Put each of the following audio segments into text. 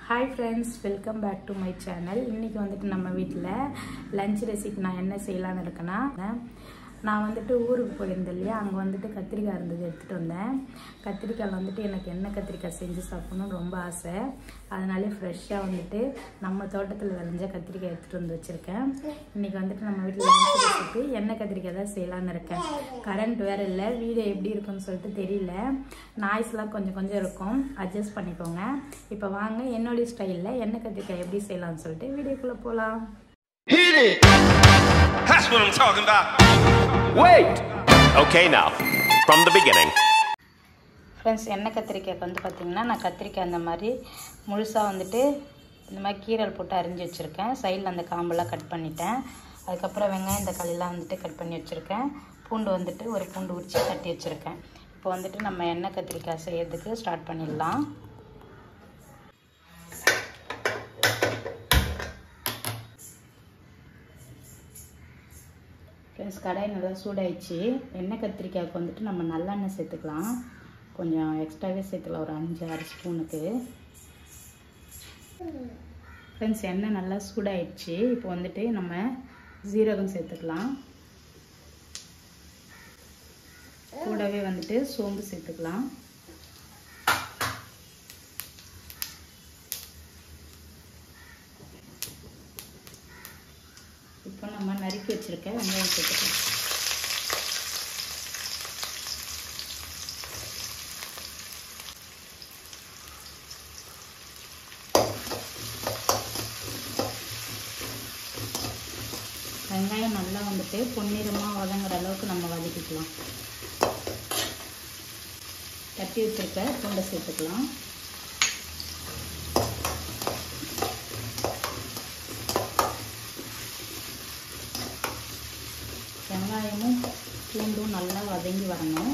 Hi friends welcome back to my channel இன்றைக்கி வந்துட்டு நம்ம வீட்டில் லஞ்ச் ரெசிபி நான் என்ன செய்யலான்னு இருக்கேன்னா நான் வந்துட்டு ஊருக்கு போயிருந்தேன் இல்லையா அங்கே வந்துட்டு கத்திரிக்காய் இருந்தது எடுத்துகிட்டு வந்தேன் கத்திரிக்காயில் வந்துட்டு எனக்கு எண்ணெய் கத்திரிக்காய் செஞ்சு சாப்பிடணும்னு ரொம்ப ஆசை அதனாலே ஃப்ரெஷ்ஷாக வந்துட்டு நம்ம தோட்டத்தில் விளைஞ்ச கத்திரிக்காய் எடுத்துகிட்டு வந்து வச்சுருக்கேன் இன்றைக்கி வந்துட்டு நம்ம வீட்டில் லஞ்ச் ரெசிபி எண்ணெய் கத்திரிக்காய் தான் செய்யலான்னு இருக்கேன் கரண்ட் வேறு இல்லை வீடியோ எப்படி இருக்குன்னு சொல்லிட்டு தெரியல நாய்ஸ்லாம் கொஞ்சம் கொஞ்சம் இருக்கும் அட்ஜஸ்ட் பண்ணிக்கோங்க இப்போ வாங்க என்னுடைய ஸ்டைலில் எண்ணெய் கத்திரிக்காய் எப்படி செய்யலாம்னு சொல்லிட்டு வீடியோக்குள்ளே போகலாம் Hit it! That's what I'm talking about. Wait! Okay, now, from the beginning. Friends எண்ணெய் கத்திரிக்காய்க்கு வந்து பார்த்திங்கன்னா நான் கத்திரிக்காய் அந்த மாதிரி முழுசாக வந்துட்டு இந்த மாதிரி கீரல் போட்டு அரிஞ்சு வச்சுருக்கேன் சைடில் அந்த காம்பெல்லாம் கட் பண்ணிட்டேன் அதுக்கப்புறம் வெங்காயம் தக்காளிலாம் வந்துட்டு கட் பண்ணி வச்சுருக்கேன் பூண்டு வந்துட்டு ஒரு பூண்டு உரிச்சு தட்டி வச்சுருக்கேன் இப்போ வந்துட்டு நம்ம எண்ணெய் கத்திரிக்காய் செய்யறதுக்கு ஸ்டார்ட் பண்ணிடலாம் ஃப்ரெண்ட்ஸ் கடாய் நல்லா சூடாயிடுச்சு எண்ணெய் கத்திரிக்காய்க்கு வந்துட்டு நம்ம நல்லெண்ணெய் சேர்த்துக்கலாம் கொஞ்சம் எக்ஸ்ட்ராவே சேர்த்துக்கலாம் ஒரு அஞ்சு ஆறு ஸ்பூனுக்கு ஃப்ரெண்ட்ஸ் எண்ணெய் நல்லா சூடாயிடுச்சு இப்போ வந்துட்டு நம்ம ஜீரகம் சேர்த்துக்கலாம் கூடவே வந்துட்டு சோம்பு சேர்த்துக்கலாம் இப்போ நம்ம நறுக்கி வச்சிருக்க வெங்காயம் சேர்த்துக்கலாம் வெங்காயம் நல்லா வந்துட்டு பொன்னிறமாக வதங்குற அளவுக்கு நம்ம வதக்கிக்கலாம் தட்டி வச்சிருக்க பூண்டை சேர்த்துக்கலாம் வெங்காயமும் பூண்டும் நல்லா வதங்கி வரணும்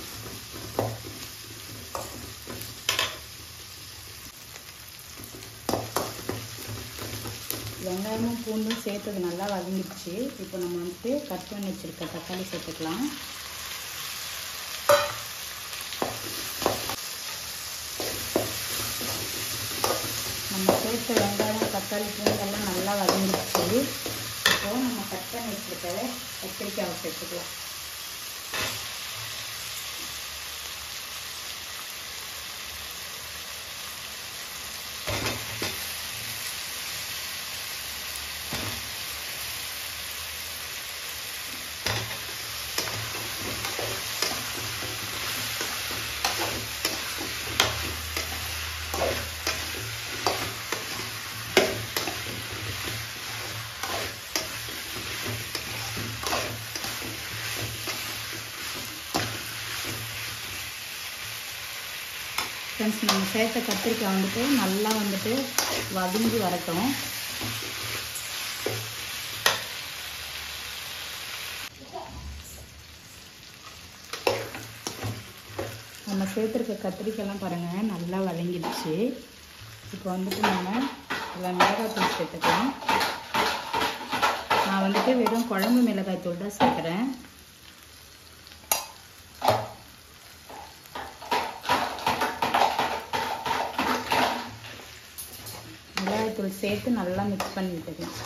வெங்காயமும் பூண்டும் சேர்த்தது நல்லா வதங்கிடுச்சு இப்போ நம்ம வந்துட்டு கட் பண்ணி வச்சுருக்க தக்காளி சேர்த்துக்கலாம் நம்ம சேர்த்த வெங்காயம் தக்காளி பூண்டெல்லாம் நல்லா வதங்கிடுச்சு இப்போது நம்ம கட் பண்ணி வச்சுருக்க கத்திரிக்காவை சேர்த்துக்கலாம் ஃப்ரெண்ட்ஸ் நம்ம சேர்த்த கத்திரிக்காய் வந்துட்டு நல்லா வந்துட்டு வதங்கி வரட்டும் நம்ம சேர்த்துருக்க கத்திரிக்காய்லாம் பாருங்கள் நல்லா வதங்கிடுச்சு இப்போ வந்துட்டு நம்ம இதில் மிளகாத்தூள் சேர்த்துக்கலாம் நான் வந்துட்டு வெறும் குழம்பு மிளகாய் தூள் தான் சேர்க்குறேன் மிளகாய்த்தூள் சேர்த்து நல்லா மிக்ஸ் பண்ணி விட்டுக்கலாம்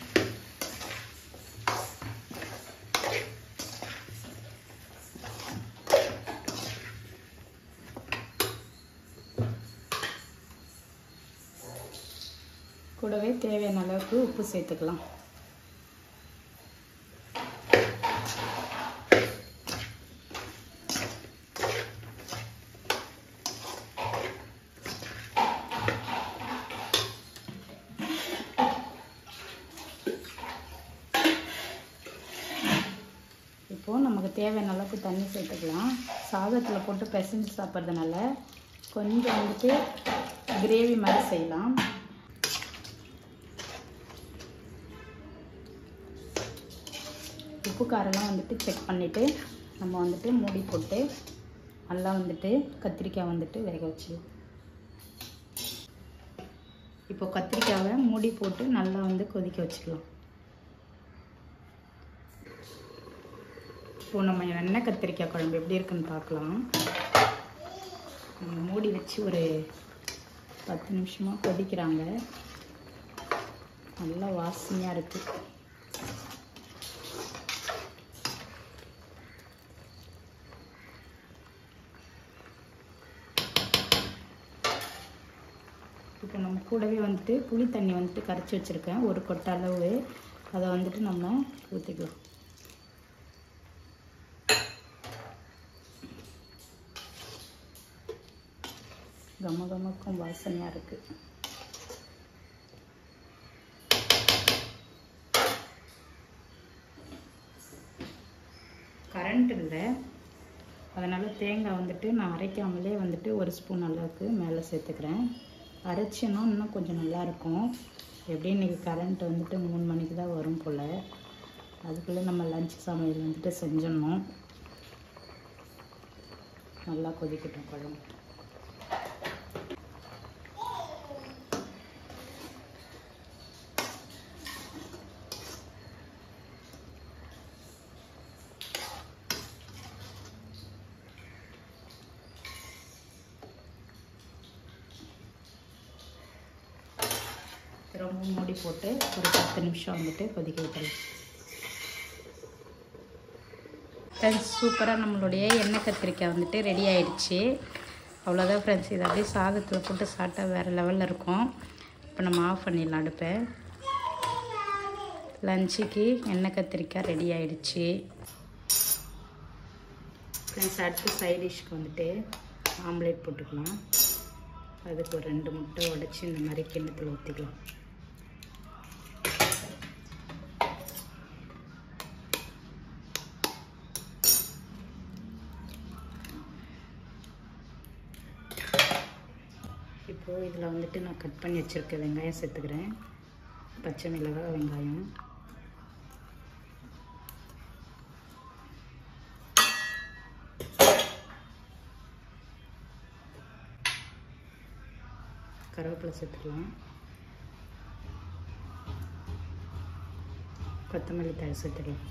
கூடவே தேவையான அளவுக்கு உப்பு சேர்த்துக்கலாம் இப்போது நமக்கு தேவையான அளவுக்கு தண்ணி சேர்த்துக்கலாம் சாதத்தில் போட்டு பிசைஞ்சு சாப்பிட்றதுனால கொஞ்சம் வந்துட்டு கிரேவி மாதிரி செய்யலாம் உப்பு காரெல்லாம் வந்துட்டு செக் பண்ணிவிட்டு நம்ம வந்துட்டு மூடி போட்டு நல்லா வந்துட்டு கத்திரிக்காய் வந்துட்டு வேக வச்சிடலாம் இப்போ கத்திரிக்காவை மூடி போட்டு நல்லா வந்து கொதிக்க வச்சுக்கலாம் இப்போ நம்ம எண்ணெய் கத்திரிக்காய் குழம்பு எப்படி இருக்குன்னு பார்க்கலாம் நம்ம மூடி வச்சு ஒரு பத்து நிமிஷமாக கொதிக்கிறாங்க நல்லா வாசனையாக இருக்குது இப்போ நம்ம கூடவே வந்துட்டு புளி தண்ணி வந்துட்டு கரைச்சி வச்சுருக்கேன் ஒரு கொட்டை அளவு அதை வந்துட்டு நம்ம ஊற்றிக்கலாம் கம கமக்கும் வாசனையாக இருக்குது கரண்ட் இல்லை அதனால் தேங்காய் வந்துட்டு நான் அரைக்காமலே வந்துட்டு ஒரு ஸ்பூன் அளவுக்கு மேலே சேர்த்துக்கிறேன் அரைச்சினா இன்னும் கொஞ்சம் நல்லாயிருக்கும் எப்படியும் இன்றைக்கி கரண்ட் வந்துட்டு மூணு மணிக்கு தான் வரும் போல் அதுக்குள்ளே நம்ம லஞ்ச் சமையல் வந்துட்டு செஞ்சிடணும் நல்லா கொதிக்கட்டும் குழம்பு ரொம்ப மூடி போட்டு ஒரு பத்து நிமிஷம் வந்துட்டு கொதிக்க விட்டுறலாம் ஃப்ரெண்ட்ஸ் சூப்பராக நம்மளுடைய எண்ணெய் கத்திரிக்காய் வந்துட்டு ரெடி ஆயிடுச்சு அவ்வளோதான் ஃப்ரெண்ட்ஸ் இது அப்படியே சாதத்தில் போட்டு சாப்பிட்டா வேறு லெவலில் இருக்கும் இப்போ நம்ம ஆஃப் பண்ணிடலாம் அடுப்பை லஞ்சுக்கு எண்ணெய் கத்திரிக்காய் ரெடி ஆயிடுச்சு ஃப்ரெண்ட்ஸ் அடுத்து சைட் டிஷ்க்கு வந்துட்டு ஆம்லேட் போட்டுக்கலாம் அதுக்கு ஒரு ரெண்டு முட்டை உடச்சி இந்த மாதிரி கிண்ணத்தில் ஊற்றிக்கலாம் இப்போது இதில் வந்துட்டு நான் கட் பண்ணி வச்சுருக்க வெங்காயம் சேர்த்துக்கிறேன் பச்சை மிளகாய் வெங்காயம் கருவேப்பிலை சேர்த்துக்கலாம் கொத்தமல்லி தழை சேர்த்துக்கலாம்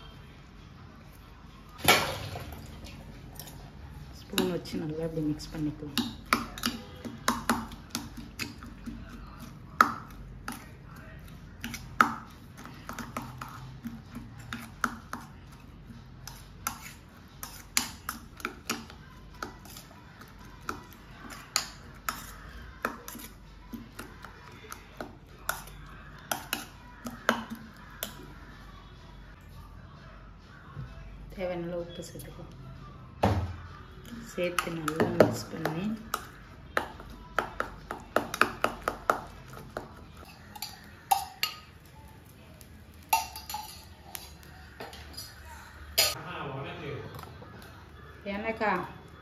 ஸ்பூன் வச்சு நல்லா இப்படி மிக்ஸ் பண்ணிக்கலாம் தேவையான அளவு உப்பு சேர்த்துக்கலாம் சேர்த்து நல்லா மிக்ஸ் பண்ணி எனக்கா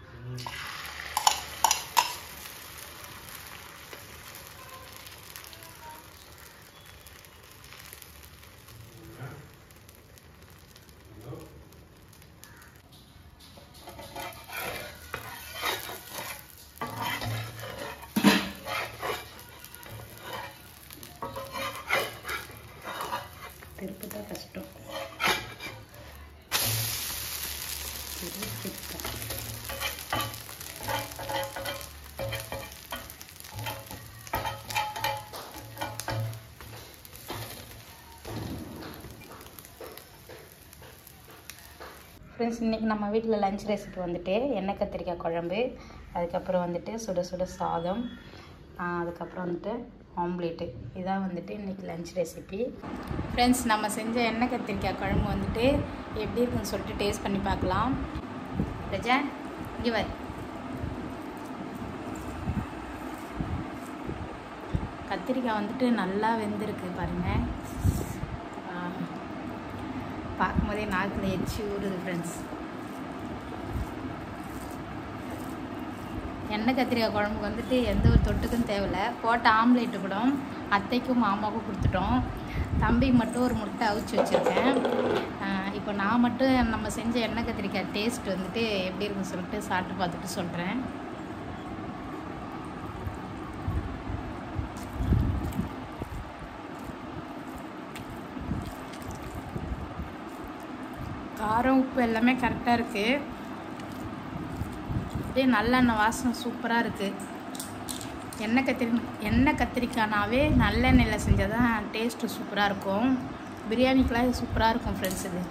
திருப்ப தான் கஷ்டம் இது சுத்தம் ஃப்ரெண்ட்ஸ் இன்றைக்கி நம்ம வீட்டில் லஞ்ச் ரெசிபி வந்துட்டு எண்ணெய் கத்திரிக்காய் குழம்பு அதுக்கப்புறம் வந்துட்டு சுட சுட சாதம் ஆஹ் அதுக்கப்புறம் வந்துட்டு ஆம்லேட்டு இதான் வந்துட்டு இன்றைக்கி லஞ்ச் ரெசிபி ஃப்ரெண்ட்ஸ் நம்ம செஞ்ச எண்ணெய் கத்திரிக்காய் குழம்பு வந்துட்டு எப்படி இருக்குன்னு சொல்லிட்டு டேஸ்ட் பண்ணி பார்க்கலாம் ரஜா இங்கே வை கத்திரிக்காய் வந்துட்டு நல்லா வெந்திருக்கு பாருங்கள் பார்க்கும்போதே நாக்கில் எச்சி ஊறுது ஃப்ரெண்ட்ஸ் எண்ணெய் கத்திரிக்காய் குழம்புக்கு வந்துட்டு எந்த ஒரு தொட்டுக்கும் தேவையில்ல போட்ட ஆம்லேட்டு கூட அத்தைக்கும் மாமாவுக்கும் கொடுத்துட்டோம் தம்பிக்கு மட்டும் ஒரு முட்டை அவிச்சு வச்சுருக்கேன் இப்போ நான் மட்டும் நம்ம செஞ்ச எண்ணெய் கத்திரிக்காய் டேஸ்ட் வந்துட்டு எப்படி இருக்குன்னு சொல்லிட்டு சாப்பிட்டு பார்த்துட்டு சொல்கிறேன் காரம் உப்பு எல்லாமே கரெக்டாக இருக்குது அப்படியே நல்லெண்ணெய் வாசனை சூப்பராக இருக்குது எண்ணெய் கத்திரி எண்ணெய் கத்திரிக்காய்னாவே நல்லெண்ணெயில் செஞ்சால் தான் டேஸ்ட்டு சூப்பராக இருக்கும் பிரியாணிக்கெலாம் இது சூப்பராக இருக்கும் ஃப்ரெண்ட்ஸ் இது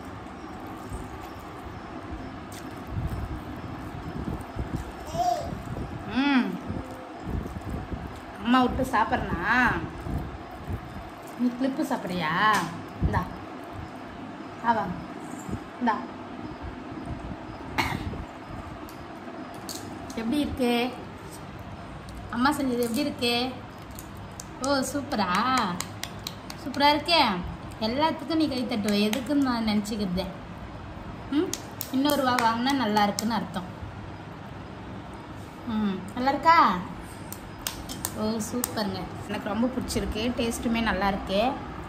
ம் அம்மா விட்டு சாப்பிட்றனா நீ கிளிப்பு சாப்பிட்றியா இந்தா ஆவா இந்தா எப்படி இருக்கு அம்மா செஞ்சது எப்படி இருக்கு ஓ சூப்பரா சூப்பராக இருக்கே எல்லாத்துக்கும் நீ கை தட்டுவ எதுக்குன்னு நான் நினச்சிக்கிறதே ம் இன்னொரு வா வாங்கினா நல்லா இருக்குன்னு அர்த்தம் ம் நல்லா இருக்கா ஓ சூப்பருங்க எனக்கு ரொம்ப பிடிச்சிருக்கு டேஸ்ட்டுமே நல்லா இருக்கு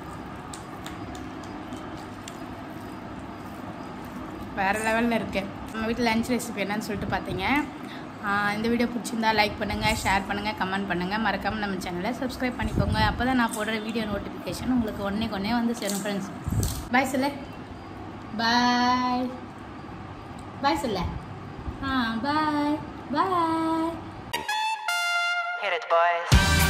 வேறு லெவலில் இருக்கு நம்ம வீட்டில் லஞ்ச் ரெசிபி என்னன்னு சொல்லிட்டு பார்த்தீங்க ஆஹ் இந்த வீடியோ பிடிச்சிருந்தா லைக் பண்ணுங்கள் ஷேர் பண்ணுங்கள் கமெண்ட் பண்ணுங்கள் மறக்காமல் நம்ம சேனலை சப்ஸ்கிரைப் பண்ணிக்கோங்க அப்போ தான் நான் போடுற வீடியோ நோட்டிஃபிகேஷன் உங்களுக்கு ஒன்றே ஒன்றே வந்து சேரும் ஃப்ரெண்ட்ஸ் பாய் சொல்லு பாய் பாய் சொல்ல ஆ பாய் பாய் Hit it, boys.